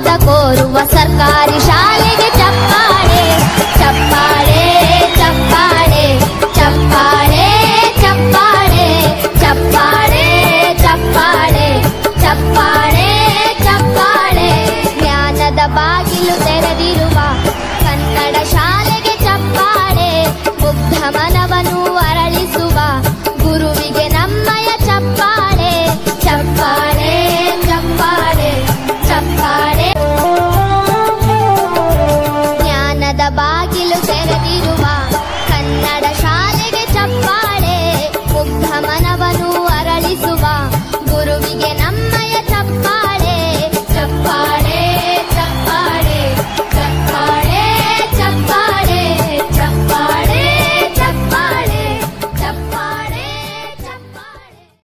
ಅಮೃತ ಕೋರುವ ಸರ್ಕಾರಿ ಶಾಲೆಗೆ ಚಪ್ಪಾಳೆ ಚಪ್ಪಾಳೆ ಚಪ್ಪಾಳೆ ಚಪ್ಪಾಳೆ ಚಪ್ಪಾಳೆ ಚಪ್ಪಾಳೆ ಚಪ್ಪಾಳೆ ಚಪ್ಪಾಳೆ ಚಪ್ಪಾಳೆ ಜ್ಞಾನದ ಬಾಗಿಲು ತೆರೆದಿರುವ ಕನ್ನಡ ಶಾಲೆಗೆ ಚಪ್ಪಾಳೆ ಮುಗ್ಧ ಮನವನ್ನು ಅರಳಿಸುವ